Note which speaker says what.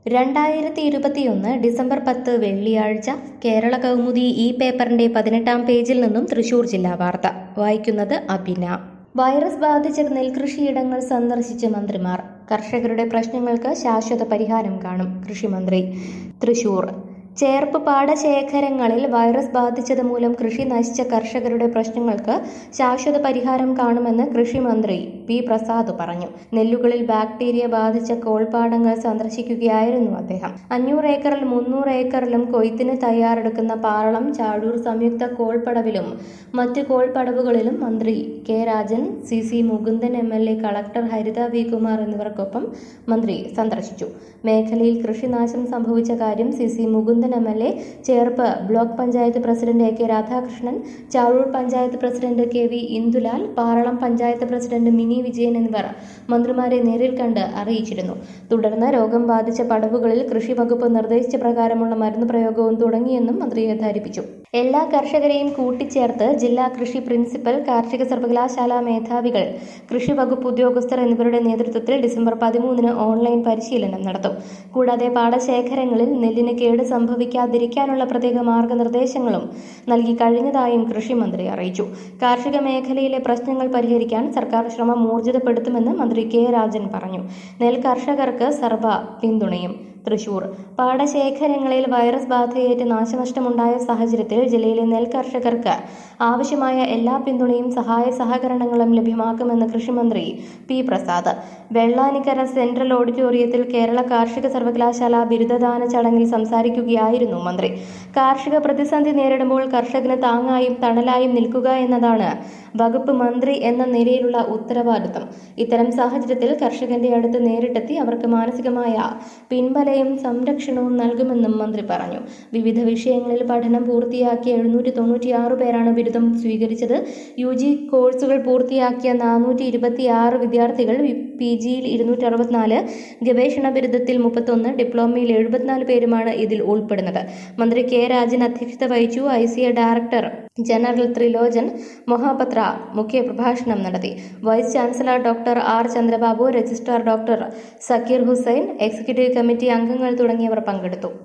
Speaker 1: രണ്ടായിരത്തി ഇരുപത്തിയൊന്ന് ഡിസംബർ പത്ത് വെള്ളിയാഴ്ച കേരള കൗമുദി ഈ പേപ്പറിന്റെ പതിനെട്ടാം പേജിൽ നിന്നും തൃശൂർ ജില്ലാ വാർത്ത വായിക്കുന്നത് അഭിന വൈറസ് ബാധിച്ച നെൽകൃഷിയിടങ്ങൾ സന്ദർശിച്ച് മന്ത്രിമാർ കർഷകരുടെ പ്രശ്നങ്ങൾക്ക് ശാശ്വത പരിഹാരം കാണും കൃഷിമന്ത്രി തൃശൂർ ചേർപ്പ് പാടശേഖരങ്ങളിൽ വൈറസ് ബാധിച്ചത് മൂലം കൃഷി നശിച്ച കർഷകരുടെ പ്രശ്നങ്ങൾക്ക് ശാശ്വത പരിഹാരം കാണുമെന്ന് കൃഷിമന്ത്രി പി പ്രസാദ് പറഞ്ഞു നെല്ലുകളിൽ ബാക്ടീരിയ ബാധിച്ച കോൾപ്പാടങ്ങൾ സന്ദർശിക്കുകയായിരുന്നു അദ്ദേഹം അഞ്ഞൂറ് ഏക്കറിൽ മുന്നൂറ് ഏക്കറിലും കൊയ്ത്തിന് തയ്യാറെടുക്കുന്ന പാറളം ചാഴൂർ സംയുക്ത കോൾപ്പടവിലും മറ്റ് കോൾപ്പടവുകളിലും മന്ത്രി K Rajan C C Mukundan M L A collector Haritha V Kumar എന്നിവർക്കൊപ്പം മന്ത്രി സന്ദർശിച്ചു മേഖലയിൽ കൃഷിനാശം സംഭവിച്ച കാര്യം C C Mukundan M L A Cherpu block panchayat president A K Radhakrishnan Chazhoor panchayat president K V Indulal Paralam panchayat president Mini Vijayan എന്നിവർ മന്ത്രിമാരെ നേരിൽ കണ്ട് അറിയിച്ചിരുന്നു തുടർന്ന് രോഗം ബാധിച്ച പടവുകളിൽ കൃഷി വകുപ്പ് നിർദ്ദേശിച്ച പ്രകാരമുള്ള മരുന്ന് പ്രയോഗവും തുടങ്ങിയെന്നും മന്ത്രിയെ ധരിപ്പിച്ചു എല്ലാ കർഷകരെയും കൂട്ടിച്ചേർത്ത് ജില്ലാ കൃഷി പ്രിൻസിപ്പൽ കാർഷിക സർവകലാശാല മേധാവികൾ കൃഷി വകുപ്പ് ഉദ്യോഗസ്ഥർ എന്നിവരുടെ നേതൃത്വത്തിൽ ഡിസംബർ പതിമൂന്നിന് ഓൺലൈൻ പരിശീലനം നടത്തും കൂടാതെ പാടശേഖരങ്ങളിൽ നെല്ലിന് കേട് സംഭവിക്കാതിരിക്കാനുള്ള പ്രത്യേക മാർഗനിർദ്ദേശങ്ങളും നൽകി കഴിഞ്ഞതായും കൃഷിമന്ത്രി അറിയിച്ചു കാർഷിക മേഖലയിലെ പ്രശ്നങ്ങൾ പരിഹരിക്കാൻ സർക്കാർ ശ്രമം ഊർജിതപ്പെടുത്തുമെന്ന് മന്ത്രി കെ രാജൻ പറഞ്ഞു നെൽ കർഷകർക്ക് സർവ പിന്തുണയും തൃശൂർ പാടശേഖരങ്ങളിൽ വൈറസ് ബാധയേറ്റ് നാശനഷ്ടമുണ്ടായ സാഹചര്യത്തിൽ ജില്ലയിലെ നെൽ കർഷകർക്ക് ആവശ്യമായ എല്ലാ പിന്തുണയും സഹായ സഹകരണങ്ങളും ലഭ്യമാക്കുമെന്ന് കൃഷിമന്ത്രി പി പ്രസാദ് വെള്ളാനിക്കര സെൻട്രൽ ഓഡിറ്റോറിയത്തിൽ കേരള കാർഷിക സർവകലാശാല ബിരുദദാന ചടങ്ങിൽ സംസാരിക്കുകയായിരുന്നു മന്ത്രി കാർഷിക പ്രതിസന്ധി നേരിടുമ്പോൾ കർഷകന് താങ്ങായും തണലായും നിൽക്കുക എന്നതാണ് വകുപ്പ് മന്ത്രി എന്ന നിലയിലുള്ള ഉത്തരവാദിത്തം ഇത്തരം സാഹചര്യത്തിൽ കർഷകന്റെ അടുത്ത് നേരിട്ടെത്തി അവർക്ക് മാനസികമായ പിൻബലയും സംരക്ഷണവും നൽകുമെന്നും മന്ത്രി പറഞ്ഞു വിവിധ വിഷയങ്ങളിൽ പഠനം പൂർത്തിയാക്കിയ എഴുന്നൂറ്റി തൊണ്ണൂറ്റിയാറ് പേരാണ് ബിരുദം സ്വീകരിച്ചത് യു ജി കോഴ്സുകൾ പൂർത്തിയാക്കിയ നാനൂറ്റി ഇരുപത്തിയാറ് വിദ്യാർത്ഥികൾ പി ജിയിൽ ഇരുന്നൂറ്റി അറുപത്തിനാല് ഗവേഷണ ബിരുദത്തിൽ മുപ്പത്തൊന്ന് ഡിപ്ലോമയിൽ എഴുപത്തിനാല് പേരുമാണ് ഇതിൽ ഉൾപ്പെടുന്നത് മന്ത്രി കെ രാജൻ അധ്യക്ഷത വഹിച്ചു I C A director general Trilochan Mohapatra മുഖ്യ പ്രഭാഷണം നടത്തി vice chancellor doctor R Chandrababu registrar doctor Zakir Hussain executive committee അംഗങ്ങൾ തുടങ്ങിയവർ പങ്കെടുത്തു